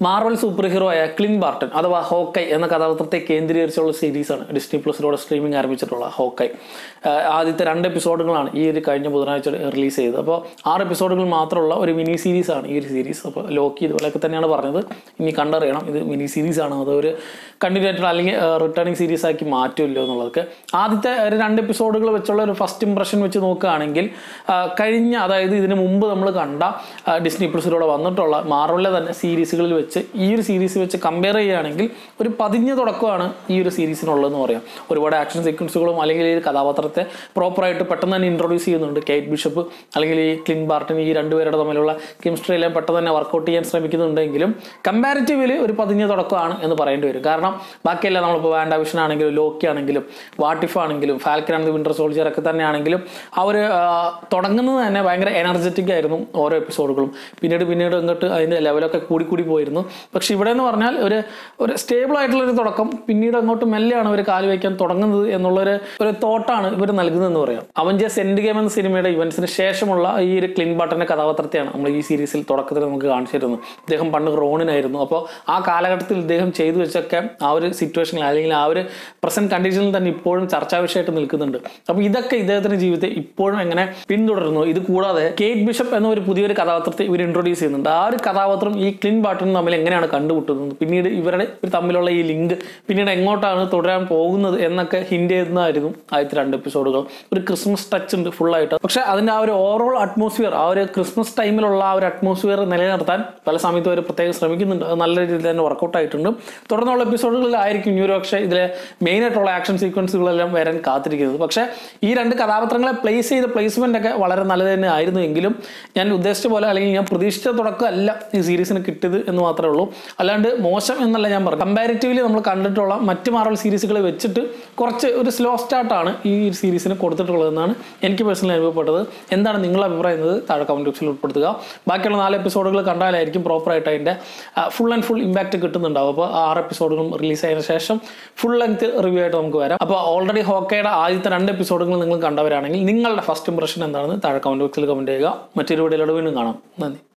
Marvel super hero ആയ Clint Barton അഥവാ Hawkeye എന്ന കഥാപാത്രത്തെ കേന്ദ്രീകരിച്ചുള്ള സീരീസാണ് ഡിസ്നി പ്ലസിലൂടെ സ്ട്രീമിംഗ് ആരംഭിച്ചിട്ടുള്ള ഹോക്കൈ ആഹ് ആദ്യത്തെ രണ്ട് എപ്പിസോഡുകളാണ് ഈ ഒരു കഴിഞ്ഞ ബുധനാഴ്ച റിലീസ് ചെയ്തത് അപ്പോൾ ആറ് എപ്പിസോഡുകൾ മാത്രമുള്ള ഒരു മിനി സീരീസാണ് ഈ ഒരു സീരീസ് അപ്പോൾ ലോക്കി ഇതുപോലെയൊക്കെ തന്നെയാണ് പറഞ്ഞത് ഇനി കണ്ടറിയണം ഇത് മിനി സീരീസാണ് അത് ഒരു കണ്ടിന്യൂറ്റഡ് അല്ലെങ്കിൽ റിട്ടേണിംഗ് സീരീസ് ആക്കി മാറ്റുമല്ലോ എന്നുള്ളതൊക്കെ ആദ്യത്തെ ഒരു രണ്ട് എപ്പിസോഡുകൾ വെച്ചുള്ള ഒരു ഫസ്റ്റ് ഇംപ്രഷൻ വെച്ച് നോക്കുകയാണെങ്കിൽ ആ, കഴിഞ്ഞ അതായത് ഇതിന് മുമ്പ് നമ്മൾ കണ്ട ആ, ഡിസ്നി പ്ലസിലൂടെ വന്നിട്ടുള്ള മാർവലിലെ തന്നെ സീരീസുകളിൽ വെച്ച് ഈ ഒരു സീരീസ് വെച്ച് കമ്പയർ ചെയ്യുകയാണെങ്കിൽ ഒരു പതിഞ്ഞ തുടക്കമാണ് ഈ ഒരു സീരീസിനുള്ളതെന്ന് പറയാം ഒരുപാട് ആക്ഷൻ സീക്വൻസുകളും അല്ലെങ്കിൽ ഈ ഒരു കഥാപാത്രത്തെ പ്രോപ്പറായിട്ട് പെട്ടെന്ന് തന്നെ ഇൻട്രൊഡ്യൂസ് ചെയ്യുന്നുണ്ട് കേറ്റ് ബിഷപ്പ് അല്ലെങ്കിൽ ഈ ക്ലിൻ ബാർട്ടൻ ഈ രണ്ടുപേരുടെ തമ്മിലുള്ള കെമിസ്ട്രി എല്ലാം പെട്ടെന്ന് തന്നെ വർക്കൗട്ട് ചെയ്യാൻ ശ്രമിക്കുന്നുണ്ടെങ്കിലും കമ്പാരിറ്റീവ്ലി ഒരു പതിഞ്ഞ തുടക്കമാണ് എന്ന് പറയേണ്ടി വരും കാരണം ബാക്കിയെല്ലാം നമ്മളിപ്പോൾ വാൻഡ വിഷൻ ആണെങ്കിലും ലോക്കി ആണെങ്കിലും വാട്ടിഫ് ആണെങ്കിലും ഫാൽക്കൻ ആൻഡ് വിന്റർ സോൾജിയർ ഒക്കെ തന്നെ ആണെങ്കിലും അവർ തുടങ്ങുന്നത് തന്നെ ഭയങ്കര എനർജറ്റിക് ആയിരുന്നു ഓരോ എപ്പിസോഡുകളും പിന്നീട് പിന്നീട് ഇങ്ങോട്ട് അതിൻ്റെ ലെവലൊക്കെ കൂടി കൂടി പോയിരുന്നു പക്ഷെ ഇവിടെ എന്ന് പറഞ്ഞാൽ ഒരു ഒരു സ്റ്റേബിൾ ആയിട്ടുള്ള ഒരു തുടക്കം പിന്നീട് അങ്ങോട്ട് മെല്ലെയാണ് അവർ കാല് വയ്ക്കാൻ തുടങ്ങുന്നത് എന്നുള്ളൊരു ഒരു തോട്ടാണ് ഇവർ നൽകുന്നതെന്ന് പറയാം അവഞ്ചേഴ്സ് എൻഡ് ഗെയിം എന്ന സിനിമയുടെ ഇവന്റ്സിന് ശേഷമുള്ള ഈ ഒരു ക്ലിൻ ബട്ടന്റെ കഥാപാത്രത്തെയാണ് നമ്മൾ ഈ സീരീസിൽ തുടക്കത്തിൽ നമുക്ക് കാണിച്ചു തരുന്നത് ഇദ്ദേഹം പണ്ട് റോണിനായിരുന്നു അപ്പോൾ ആ കാലഘട്ടത്തിൽ ഇദ്ദേഹം ചെയ്തു വെച്ചൊക്കെ ആ ഒരു സിറ്റുവേഷനിൽ അല്ലെങ്കിൽ ആ ഒരു പ്രസന്റ് കണ്ടീഷനിൽ തന്നെ ഇപ്പോഴും ചർച്ചാ വിഷയമായിട്ട് നിൽക്കുന്നുണ്ട് അപ്പോൾ ഇതൊക്കെ ഇദ്ദേഹത്തിന്റെ ജീവിതത്തെ ഇപ്പോഴും എങ്ങനെ പിന്തുടരുന്നു ഇത് കൂടാതെ കേറ്റ് ബിഷപ്പ് എന്ന ഒരു പുതിയൊരു കഥാപാത്രത്തെ ഇവർ ഇൻട്രൊഡ്യൂസ് ചെയ്യുന്നുണ്ട് ആ ഒരു കഥാപാത്രം ഈ ക്ലിൻ ബാട്ടനും തമ്മിൽ എങ്ങനെയാണ് കണ്ടുമുട്ടുന്നത് പിന്നീട് ഇവരുടെ ഇവർ തമ്മിലുള്ള ഈ ലിങ്ക് പിന്നീട് എങ്ങോട്ടാണ് തുടരാൻ പോകുന്നത് എന്നൊക്കെ ഹിന്റ് ചെയ്യുന്നതായിരുന്നു ആദ്യത്തെ രണ്ട് എപ്പിസോഡുകൾ ഒരു ക്രിസ്മസ് ടച്ച് ഉണ്ട് full ആയിട്ട് പക്ഷെ അതിന്റെ ആ ഒരു ഓവറോൾ അറ്റ്മോസ്ഫിയർ ആ ഒരു ക്രിസ്മസ് ടൈമിലുള്ള ആ ഒരു അറ്റ്മോസ്ഫിയർ നിലനിർത്താൻ പല സമയത്തും അവർ പ്രത്യേകം ശ്രമിക്കുന്നുണ്ട് അത് നല്ല രീതിയിൽ തന്നെ വർക്കൗട്ട് ആയിട്ടുണ്ട് തുടർന്നുള്ള എപ്പിസോഡുകളിലായിരിക്കും ഇനി ഒരു പക്ഷേ ഇതിലെ മെയിൻ ആയിട്ടുള്ള ആക്ഷൻ സീക്വൻസുകളെല്ലാം വരാൻ കാത്തിരിക്കുന്നത് പക്ഷേ ഈ രണ്ട് കഥാപാത്രങ്ങളെ പ്ലേസ് ചെയ്ത പ്ലേസ്മെന്റ് ഒക്കെ വളരെ നല്ലത് തന്നെ ആയിരുന്നു എങ്കിലും ഞാൻ ഉദ്ദേശിച്ച പോലെ അല്ലെങ്കിൽ ഞാൻ പ്രതീക്ഷിച്ച തുടക്കമല്ല ഈ സീരീസിന് കിട്ടിയത് എന്ന് മാത്രമേ ഉള്ളൂ അല്ലാണ്ട് മോശം എന്നല്ല ഞാൻ പറഞ്ഞു കമ്പാരിറ്റീവ്ലി നമ്മൾ കണ്ടിട്ടുള്ള മറ്റ് മാർവൽ സീരീസുകളെ വെച്ചിട്ട് കുറച്ച് ഒരു സ്ലോ സ്റ്റാർട്ടാണ് ഈ സീരീസിന് കൊടുത്തിട്ടുള്ളതെന്നാണ് എനിക്ക് പേഴ്സണലി അനുഭവപ്പെട്ടത് എന്താണ് നിങ്ങളുടെ അഭിപ്രായം എന്നത് താഴെ കമന്റ് ബോക്സിൽ ഉൾപ്പെടുത്തുക ബാക്കിയുള്ള നാല് എപ്പിസോഡുകൾ കണ്ടാലായിരിക്കും പ്രോപ്പറായിട്ട് അതിൻ്റെ ഫുൾ ആൻഡ് ഫുൾ ഇമ്പാക്റ്റ് കിട്ടുന്നുണ്ടാവും അപ്പോൾ ആറ് എപ്പിസോഡുകളും റിലീസ് ആയതിനു ശേഷം ഫുൾ ലെങ്ത് റിവ്യൂ ആയിട്ട് നമുക്ക് വരാം അപ്പോൾ ഓൾറെഡി ഹോക്കയുടെ ആദ്യത്തെ രണ്ട് എപ്പിസോഡുകൾ നിങ്ങൾ കണ്ടവരാണെങ്കിൽ നിങ്ങളുടെ ഫസ്റ്റ് ഇംപ്രഷൻ എന്താണെന്ന് താഴെ കമന്റ് ബോക്സിൽ കമന്റ് ചെയ്യുക മറ്റൊരു വീഡിയോയിലൂടെ വീണ്ടും കാണാം നന്ദി